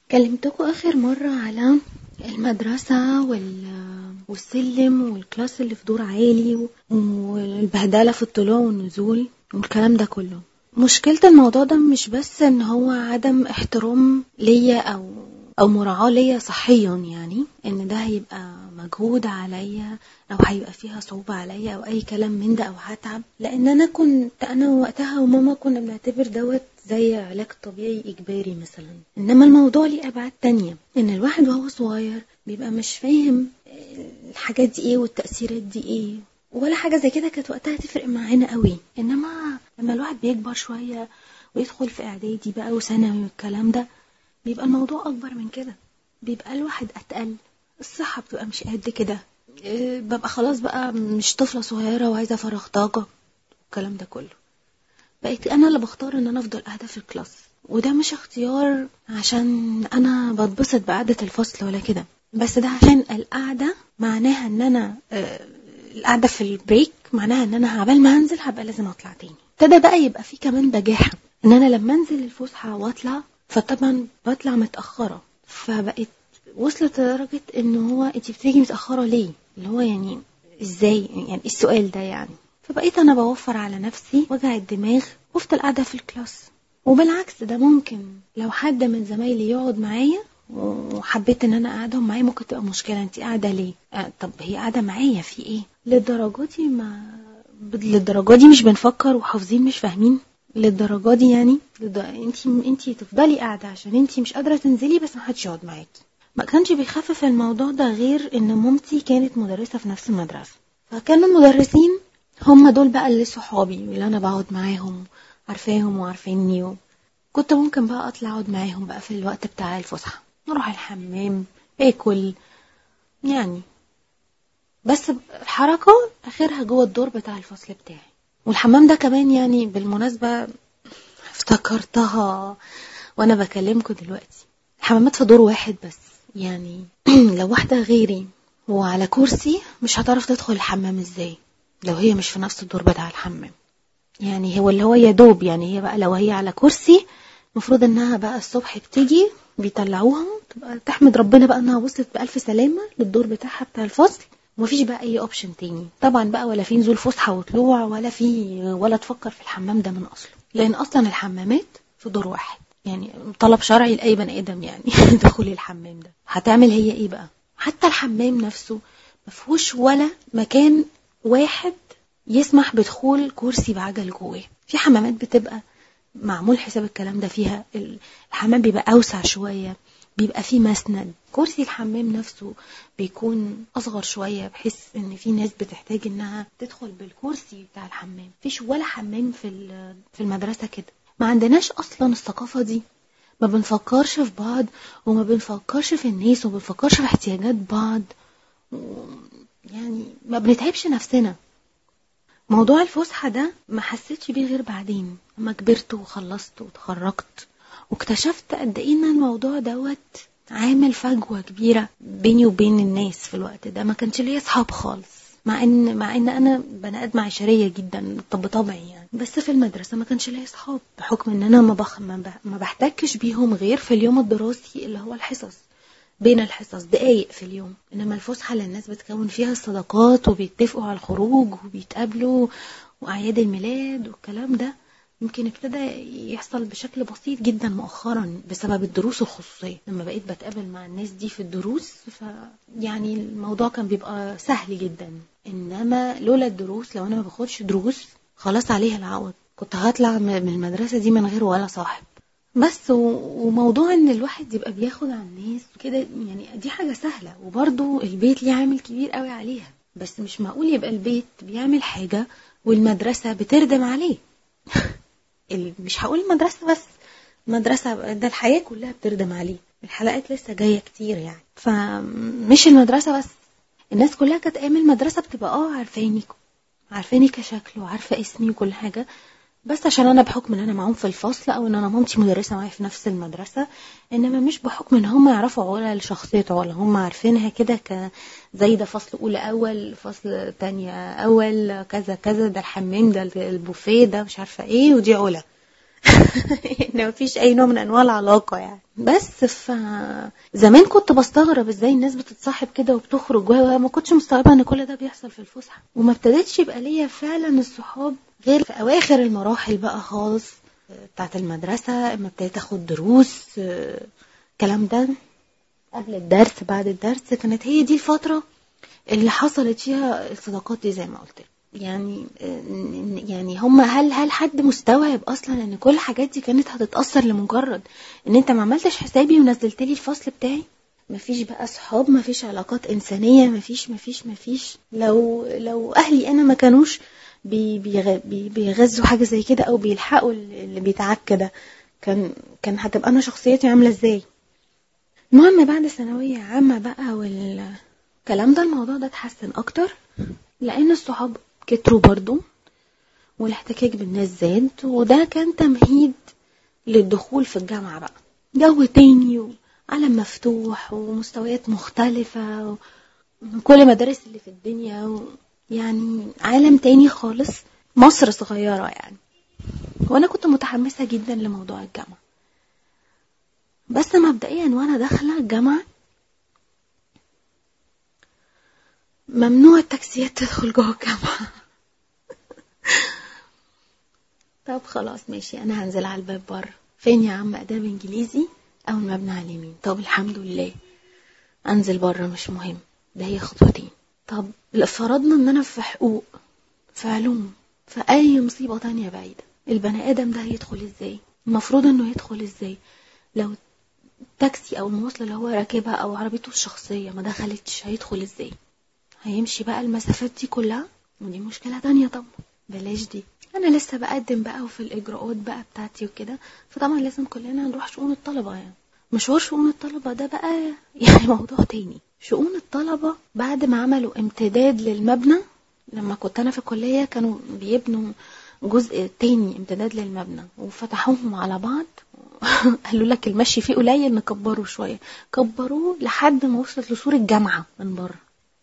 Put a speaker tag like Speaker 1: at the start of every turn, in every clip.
Speaker 1: كلمتكم آخر مرة على المدرسة وال... والسلم والكلاس اللي في دور عالي والبهدلة في الطلوع والنزول والكلام ده كله مشكلة الموضوع ده مش بس ان هو عدم احترام ليا او او مراعاة ليا صحيا يعني ان ده هيبقى مجهود عليا او هيبقى فيها صعوبة عليا او اي كلام من ده او هتعب لان انا كنت انا وقتها وماما كنا بنعتبر دوت زي علاج طبيعي اجباري مثلا انما الموضوع ليه ابعاد تانية ان الواحد وهو صغير بيبقى مش فاهم الحاجات دي ايه والتأثيرات دي ايه ولا حاجة زي كده كانت وقتها تفرق معانا قوي انما لما الواحد بيكبر شوية ويدخل في اعدادي بقى وثانوي والكلام ده بيبقى الموضوع اكبر من كده بيبقى الواحد اتقل الصحة بتبقى مش قد كده إيه، ببقى خلاص بقى مش طفلة صغيرة وعايزة افرغ طاقة والكلام ده كله بقيت انا اللي بختار ان انا افضل قاعدة في الكلاس وده مش اختيار عشان انا بتبسط بقعدة الفصل ولا كده بس ده عشان القعدة معناها ان انا آه، القعدة في البريك معناها ان انا عبال ما هنزل هبقى لازم اطلع تاني ابتدى بقى يبقى في كمان بجاحة ان انا لما انزل الفسحة واطلع فطبعا بطلع متأخرة فبقت وصلت لدرجة ان هو انت بتيجي متأخرة ليه اللي هو يعني ازاي يعني السؤال ده يعني فبقيت انا بوفر على نفسي وجع الدماغ وافضل قاعدة في الكلاس وبالعكس ده ممكن لو حد من زمايلي يقعد معايا وحبيت ان انا قاعدهم معايا ممكن تبقى مشكله انت قاعده ليه آه طب هي قاعده معايا في ايه للدرجه دي ما للدرجه دي مش بنفكر وحافظين مش فاهمين للدرجه دي يعني لد... انت انت تفضلي قاعده عشان انت مش قادره تنزلي بس ما حدش يقعد معاكي ما كانش بيخفف الموضوع ده غير ان مامتي كانت مدرسه في نفس المدرسه فكانوا المدرسين هم دول بقى اللي صحابي اللي انا بقعد معاهم عارفاهم وعارفيني كنت ممكن بقى اطلع اقعد معاهم بقى في الوقت بتاع الفسحه نروح الحمام اكل يعني بس الحركة اخرها جوه الدور بتاع الفصل بتاعي والحمام ده كمان يعني بالمناسبة افتكرتها وانا بكلمكم دلوقتي الحمامات في دور واحد بس يعني لو واحدة غيري وعلى كرسي مش هتعرف تدخل الحمام ازاي لو هي مش في نفس الدور بتاع الحمام يعني هو اللي هو يدوب يعني هي بقى لو هي على كرسي المفروض انها بقى الصبح بتيجي بيطلعوها تبقى تحمد ربنا بقى انها وصلت بألف سلامة للدور بتاعها بتاع الفصل ومفيش بقى اي اوبشن تاني طبعا بقى ولا في نزول فسحة وطلوع ولا في ولا تفكر في الحمام ده من اصله لان اصلا الحمامات في دور واحد يعني طلب شرعي لاي بني ادم يعني دخول الحمام ده هتعمل هي ايه بقى حتى الحمام نفسه مفهوش ولا مكان واحد يسمح بدخول كرسي بعجل جواه في حمامات بتبقى معمول حساب الكلام ده فيها الحمام بيبقى أوسع شوية بيبقى فيه مسند كرسي الحمام نفسه بيكون أصغر شوية بحيث إن في ناس بتحتاج إنها تدخل بالكرسي بتاع الحمام مفيش ولا حمام في في المدرسة كده ما عندناش أصلا الثقافة دي ما بنفكرش في بعض وما بنفكرش في الناس وما بنفكرش في احتياجات بعض يعني ما بنتعبش نفسنا موضوع الفسحة ده ما حسيتش بيه غير بعدين لما كبرت وخلصت وتخرجت واكتشفت قد ايه ان الموضوع دوت عامل فجوة كبيرة بيني وبين الناس في الوقت ده ما كانش ليا اصحاب خالص مع ان مع ان انا بني ادم عشريه جدا بطبعي يعني بس في المدرسه ما كانش ليا اصحاب بحكم ان انا ما بخ ما بحتكش بيهم غير في اليوم الدراسي اللي هو الحصص بين الحصص دقايق في اليوم انما الفسحه اللي الناس بتكون فيها الصداقات وبيتفقوا على الخروج وبيتقابلوا واعياد الميلاد والكلام ده يمكن ابتدى يحصل بشكل بسيط جدا مؤخرا بسبب الدروس الخصوصيه لما بقيت بتقابل مع الناس دي في الدروس ف يعني الموضوع كان بيبقى سهل جدا انما لولا الدروس لو انا ما باخدش دروس خلاص عليها العوض كنت هطلع من المدرسه دي من غير ولا صاحب بس وموضوع ان الواحد يبقى بياخد على الناس كده يعني دي حاجة سهلة وبرضو البيت ليه عامل كبير قوي عليها بس مش معقول يبقى البيت بيعمل حاجة والمدرسة بتردم عليه مش هقول المدرسة بس المدرسة ده الحياة كلها بتردم عليه الحلقات لسه جاية كتير يعني فمش المدرسة بس الناس كلها كانت ايام المدرسة بتبقى اه عارفاني عارفاني كشكل وعارفة اسمي وكل حاجة بس عشان انا بحكم ان انا معاهم في الفصل او ان انا مامتي مدرسه معايا في نفس المدرسه انما مش بحكم ان هم يعرفوا ولا شخصيته ولا هم عارفينها كده ك زي ده فصل اولى اول فصل تانية اول كذا كذا ده الحمام ده البوفيه ده مش عارفه ايه ودي علا ان مفيش اي نوع من انواع العلاقه يعني بس ف زمان كنت بستغرب ازاي الناس بتتصاحب كده وبتخرج وما كنتش مستوعبه ان كل ده بيحصل في الفسحه وما ابتدتش يبقى ليا فعلا الصحاب غير في اواخر المراحل بقى خالص بتاعت المدرسه اما ابتديت اخد دروس الكلام ده قبل الدرس بعد الدرس كانت هي دي الفتره اللي حصلت فيها الصداقات دي زي ما قلت لك يعني يعني هم هل هل حد مستوعب اصلا ان كل الحاجات دي كانت هتتاثر لمجرد ان انت ما عملتش حسابي ونزلت لي الفصل بتاعي مفيش بقى صحاب مفيش علاقات انسانيه مفيش مفيش مفيش لو لو اهلي انا ما كانوش بي بي بيغذوا حاجه زي كده او بيلحقوا اللي بيتعك كده كان كان هتبقى انا شخصيتي عامله ازاي المهم بعد ثانويه عامه بقى والكلام ده الموضوع ده اتحسن اكتر لان الصحاب كتروا برضو والاحتكاك بالناس زاد وده كان تمهيد للدخول في الجامعة بقى جو تاني وعالم مفتوح ومستويات مختلفة من كل مدارس اللي في الدنيا و يعني عالم تاني خالص مصر صغيرة يعني وانا كنت متحمسة جدا لموضوع الجامعة بس مبدئيا وانا داخلة الجامعة ممنوع التاكسيات تدخل جوه الجامعة طب خلاص ماشي انا هنزل على الباب بره فين يا عم اداب انجليزي او المبنى على اليمين طب الحمد لله انزل بره مش مهم ده هي خطوتين طب فرضنا ان انا في حقوق في علوم في اي مصيبه تانية بعيده البني ادم ده هيدخل ازاي المفروض انه يدخل ازاي لو التاكسي او المواصله اللي هو راكبها او عربيته الشخصيه ما دخلتش هيدخل ازاي هيمشي بقى المسافات دي كلها ودي مشكله تانية طبعا بلاش دي انا لسه بقدم بقى وفي الاجراءات بقى بتاعتي وكده فطبعا لازم كلنا نروح شؤون الطلبه يعني مشوار شؤون الطلبه ده بقى يعني موضوع تاني شؤون الطلبه بعد ما عملوا امتداد للمبنى لما كنت انا في الكليه كانوا بيبنوا جزء تاني امتداد للمبنى وفتحوهم على بعض قالوا لك المشي فيه قليل نكبره شويه كبروه لحد ما وصلت لسور الجامعه من بره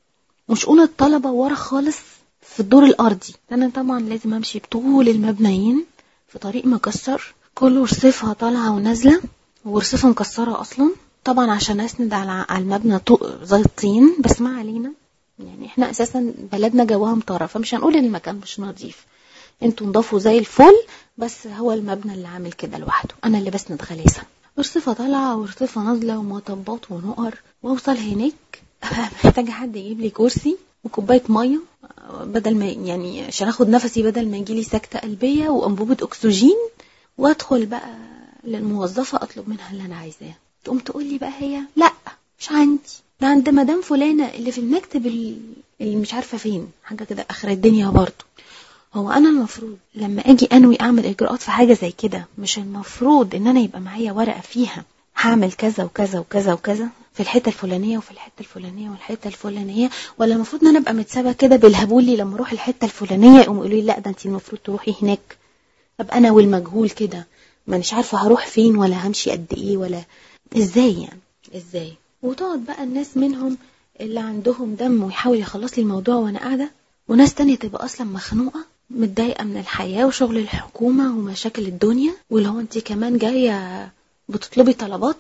Speaker 1: وشؤون الطلبه ورا خالص في الدور الأرضي أنا طبعا لازم أمشي بطول المبنيين في طريق مكسر كل رصيفها طالعة ونازلة ورصيفة مكسرة أصلا طبعا عشان أسند على المبنى زي الطين بس ما علينا يعني احنا أساسا بلدنا جواها مطرة فمش هنقول إن المكان مش نظيف انتوا نضافوا زي الفل بس هو المبنى اللي عامل كده لوحده أنا اللي بسند غلاسة رصيفة طالعة ورصيفة نازلة ومطبات ونقر وأوصل هناك محتاجة حد يجيب لي كرسي وكوبايه ميه بدل ما يعني عشان اخد نفسي بدل ما يجيلي سكته قلبيه وانبوبه اكسجين وادخل بقى للموظفه اطلب منها اللي انا عايزاه تقوم تقول لي بقى هي لا مش عندي ده عند مدام فلانه اللي في المكتب اللي مش عارفه فين حاجه كده اخر الدنيا برضه هو انا المفروض لما اجي انوي اعمل اجراءات في حاجه زي كده مش المفروض ان انا يبقى معايا ورقه فيها هعمل كذا وكذا وكذا وكذا في الحته الفلانيه وفي الحته الفلانيه والحته الفلانيه ولا المفروض ان انا ابقى متسابه كده بالهبولي لما اروح الحته الفلانيه يقوموا يقولوا لي لا ده انت المفروض تروحي هناك ابقى انا والمجهول كده ما مش عارفه هروح فين ولا همشي قد ايه ولا ازاي يعني ازاي وتقعد بقى الناس منهم اللي عندهم دم ويحاول يخلص لي الموضوع وانا قاعده وناس تانية تبقى اصلا مخنوقه متضايقه من الحياه وشغل الحكومه ومشاكل الدنيا واللي هو انت كمان جايه بتطلبي طلبات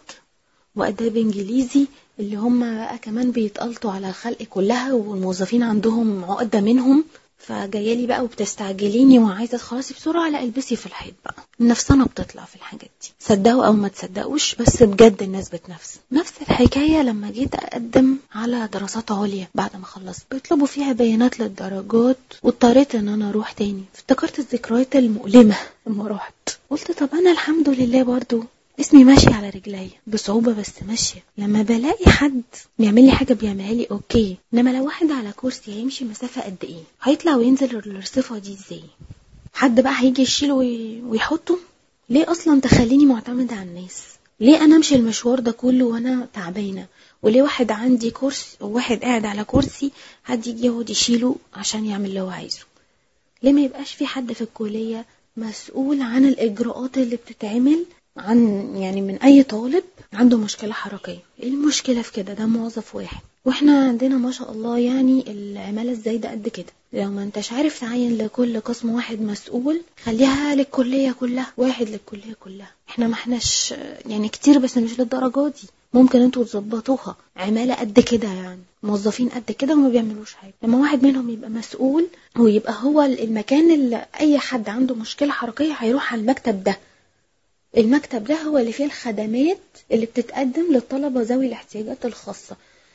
Speaker 1: واداب انجليزي اللي هم بقى كمان بيتقلطوا على الخلق كلها والموظفين عندهم عقده منهم فجايالي بقى وبتستعجليني وعايزه تخلصي بسرعه لا البسي في الحيط بقى النفسانه بتطلع في الحاجات دي صدقوا او ما تصدقوش بس بجد الناس بتنفس نفس الحكايه لما جيت اقدم على دراسات عليا بعد ما خلصت بيطلبوا فيها بيانات للدرجات واضطريت ان انا اروح تاني افتكرت الذكريات المؤلمه لما رحت قلت طب انا الحمد لله برضو اسمي ماشي على رجلي بصعوبة بس ماشية لما بلاقي حد بيعمل لي حاجة بيعملها لي اوكي انما لو واحد على كرسي هيمشي مسافة قد ايه هيطلع وينزل الرصيفة دي ازاي حد بقى هيجي يشيله ويحطه ليه اصلا تخليني معتمدة على الناس ليه انا امشي المشوار ده كله وانا تعبانة وليه واحد عندي كرسي وواحد قاعد على كرسي حد يجي يقعد يشيله عشان يعمل اللي هو عايزه ليه ما يبقاش في حد في الكلية مسؤول عن الإجراءات اللي بتتعمل عن يعني من أي طالب عنده مشكلة حركية إيه المشكلة في كده ده موظف واحد واحنا عندنا ما شاء الله يعني العمالة الزايدة قد كده لو ما انتش عارف تعين لكل قسم واحد مسؤول خليها للكلية كلها واحد للكلية كلها احنا ما احناش يعني كتير بس مش للدرجة دي ممكن انتوا تظبطوها عمالة قد كده يعني موظفين قد كده وما بيعملوش حاجة لما واحد منهم يبقى مسؤول ويبقى هو المكان اللي اي حد عنده مشكلة حركية هيروح على المكتب ده المكتب ده هو اللي فيه الخدمات اللي بتتقدم للطلبة ذوي الاحتياجات الخاصة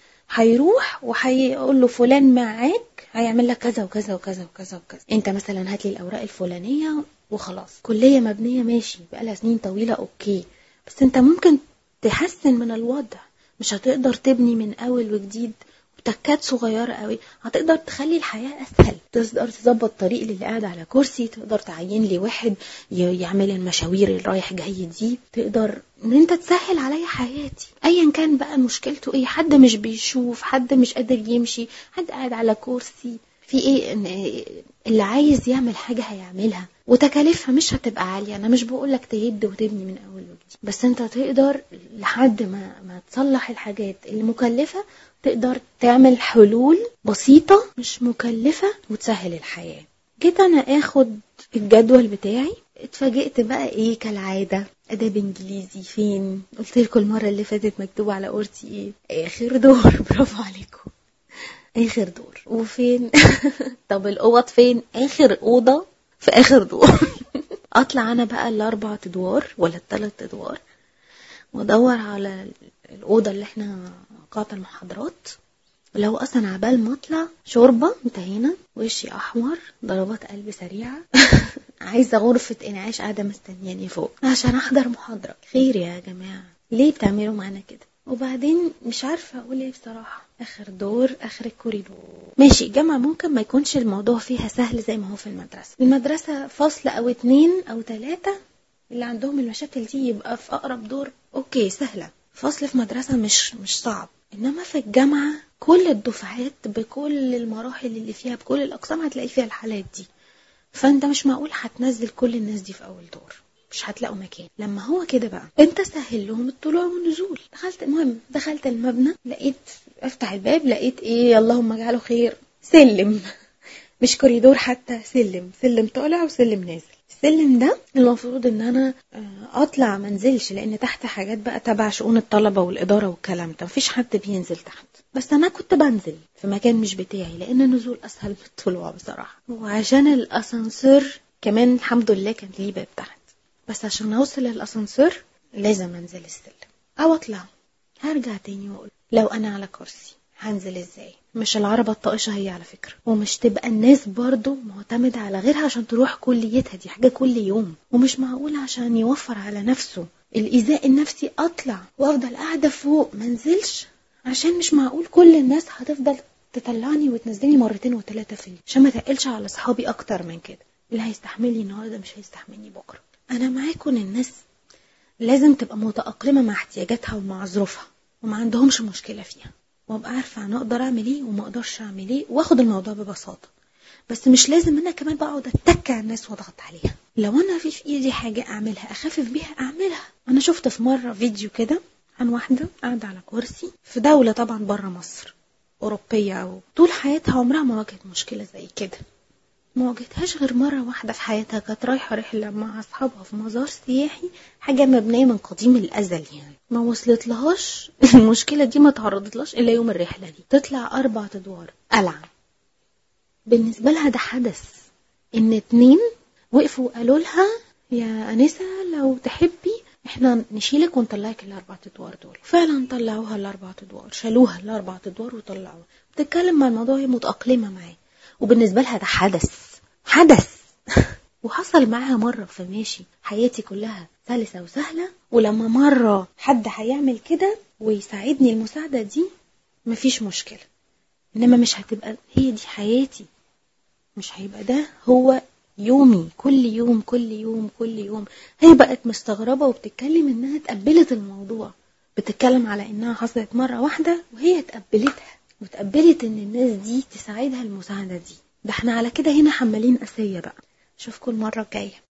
Speaker 1: هيروح وهيقول له فلان معاك هيعمل لك كذا وكذا وكذا وكذا وكذا انت مثلا هات لي الاوراق الفلانيه وخلاص كليه مبنيه ماشي بقالها سنين طويله اوكي بس انت ممكن تحسن من الوضع مش هتقدر تبني من اول وجديد تكات صغيرة قوي هتقدر تخلي الحياة أسهل تقدر تظبط طريق للي قاعد على كرسي تقدر تعين لي واحد يعمل المشاوير اللي رايح جاي دي تقدر ان انت تسهل عليا حياتي ايا كان بقى مشكلته ايه حد مش بيشوف حد مش قادر يمشي حد قاعد على كرسي في ايه ان اللي عايز يعمل حاجة هيعملها وتكاليفها مش هتبقى عالية انا مش بقولك تهد وتبني من اول وجديد بس انت تقدر لحد ما ما تصلح الحاجات اللي مكلفة تقدر تعمل حلول بسيطة مش مكلفة وتسهل الحياة جيت انا اخد الجدول بتاعي اتفاجئت بقى ايه كالعادة اداب انجليزي فين قلت لكم المرة اللي فاتت مكتوب على قورتي ايه اخر دور برافو عليكم اخر دور وفين طب الاوض فين اخر اوضة في اخر دور اطلع انا بقى الاربع ادوار ولا الثلاث ادوار وادور على الاوضه اللي احنا قاعه المحاضرات لو اصلا عبال ما اطلع شوربه انتهينا وشي احمر ضربات قلب سريعه عايزه غرفه انعاش قاعده مستنياني فوق عشان احضر محاضره خير يا جماعه ليه بتعملوا معانا كده وبعدين مش عارفه اقول ايه بصراحه اخر دور اخر الكوريدور ماشي الجامعه ممكن ما يكونش الموضوع فيها سهل زي ما هو في المدرسه المدرسه فصل او اتنين او تلاتة اللي عندهم المشاكل دي يبقى في اقرب دور اوكي سهله فصل في مدرسه مش مش صعب انما في الجامعه كل الدفعات بكل المراحل اللي فيها بكل الاقسام هتلاقي فيها الحالات دي فانت مش معقول هتنزل كل الناس دي في اول دور مش هتلاقوا مكان لما هو كده بقى انت سهل لهم الطلوع والنزول دخلت المهم دخلت المبنى لقيت افتح الباب لقيت ايه اللهم اجعله خير سلم مش كوريدور حتى سلم سلم طالع وسلم نازل السلم ده المفروض ان انا اطلع منزلش لان تحت حاجات بقى تبع شؤون الطلبه والاداره والكلام ده مفيش حد بينزل تحت بس انا كنت بنزل في مكان مش بتاعي لان النزول اسهل من الطلوع بصراحه وعشان الاسانسير كمان الحمد لله كان ليه باب تحت بس عشان اوصل للاسانسير لازم انزل السلم او اطلع هرجع تاني واقول لو انا على كرسي هنزل ازاي مش العربة الطائشة هي على فكرة ومش تبقى الناس برضو معتمدة على غيرها عشان تروح كليتها دي حاجة كل يوم ومش معقول عشان يوفر على نفسه الإيذاء النفسي أطلع وأفضل قاعدة فوق منزلش عشان مش معقول كل الناس هتفضل تطلعني وتنزلني مرتين وثلاثة في عشان ما تقلش على صحابي أكتر من كده اللي هيستحملني النهارده مش هيستحملني بكرة أنا معاكم إن الناس لازم تبقى متأقلمة مع احتياجاتها ومع ظروفها وما عندهمش مشكلة فيها وابقى عارفه انا اقدر اعمل ايه وما اقدرش اعمل ايه واخد الموضوع ببساطه بس مش لازم انا كمان بقعد اتك على الناس واضغط عليها لو انا في في ايدي حاجه اعملها اخفف بيها اعملها انا شفت في مره فيديو كده عن واحده قاعده على كرسي في دوله طبعا بره مصر اوروبيه او طول حياتها عمرها ما واجهت مشكله زي كده ما واجهتهاش غير مرة واحدة في حياتها كانت رايحة رحلة مع أصحابها في مزار سياحي حاجة مبنية من قديم الأزل يعني ما وصلت لهاش المشكلة دي ما تعرضت لهاش إلا يوم الرحلة دي تطلع أربع أدوار قلعة بالنسبة لها ده حدث إن اتنين وقفوا وقالوا لها يا أنسة لو تحبي احنا نشيلك ونطلعك الأربع أدوار دول فعلا طلعوها الأربع أدوار شالوها الأربع أدوار وطلعوها بتتكلم مع الموضوع هي متأقلمة معاه وبالنسبة لها ده حدث حدث وحصل معاها مرة فماشي حياتي كلها سلسة وسهلة ولما مرة حد هيعمل كده ويساعدني المساعدة دي مفيش مشكلة إنما مش هتبقى هي دي حياتي مش هيبقى ده هو يومي كل يوم كل يوم كل يوم هي بقت مستغربة وبتتكلم إنها تقبلت الموضوع بتتكلم على إنها حصلت مرة واحدة وهي تقبلتها وتقبلت ان الناس دي تساعدها المساعدة دي ده احنا على كده هنا حمالين أسية بقى اشوفكم المرة الجاية